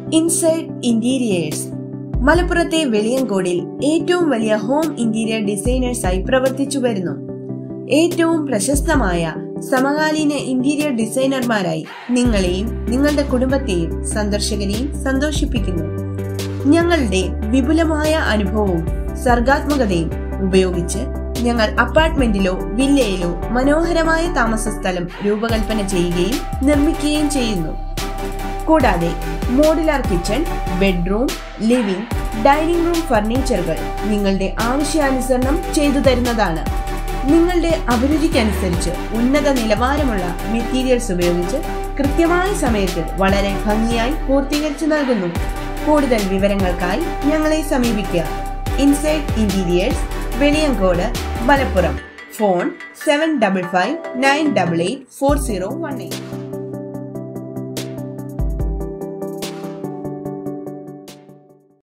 inside interiors മലപ്പുറത്തെ വെളിയങ്കോടിൽ ഏറ്റവും വലിയ ഹോം ഇന്റീരിയർ ഡിസൈനേഴ്സായി പ്രവർത്തിച്ചു വരുന്നു ഏറ്റവും പ്രശസ്തമായ സമകാലീന ഇന്റീരിയർ ഡിസൈനർമാരായി നിങ്ങളെയും നിങ്ങളുടെ കുടുംബത്തെയും സന്ദർശകരെയും സന്തോഷിപ്പിക്കുന്നു ഞങ്ങളുടെ വിപുലമായ അനുഭവവും സർഗാത്മകതയും ഉപയോഗിച്ച് ഞങ്ങൾ അപ്പാർട്ട്മെന്റിലോ വില്ലയിലോ മനോഹരമായ താമസ സ്ഥലം രൂപകൽപ്പന ചെയ്യുകയും നിർമ്മിക്കുകയും ചെയ്യുന്നു കൂടാതെ modular kitchen bedroom living dining room ഫർണിച്ചറുകൾ നിങ്ങളുടെ ആവശ്യാനുസരണം ചെയ്തു തരുന്നതാണ് നിങ്ങളുടെ അഭിരുചിക്കനുസരിച്ച് ഉന്നത നിലവാരമുള്ള മെറ്റീരിയൽസ് ഉപയോഗിച്ച് കൃത്യമായ സമയത്ത് വളരെ ഭംഗിയായി പൂർത്തീകരിച്ചു നൽകുന്നു കൂടുതൽ വിവരങ്ങൾക്കായി ഞങ്ങളെ സമീപിക്കുക inside interiors Veliyankode Malappuram phone seven double five nine double eight four zero one eight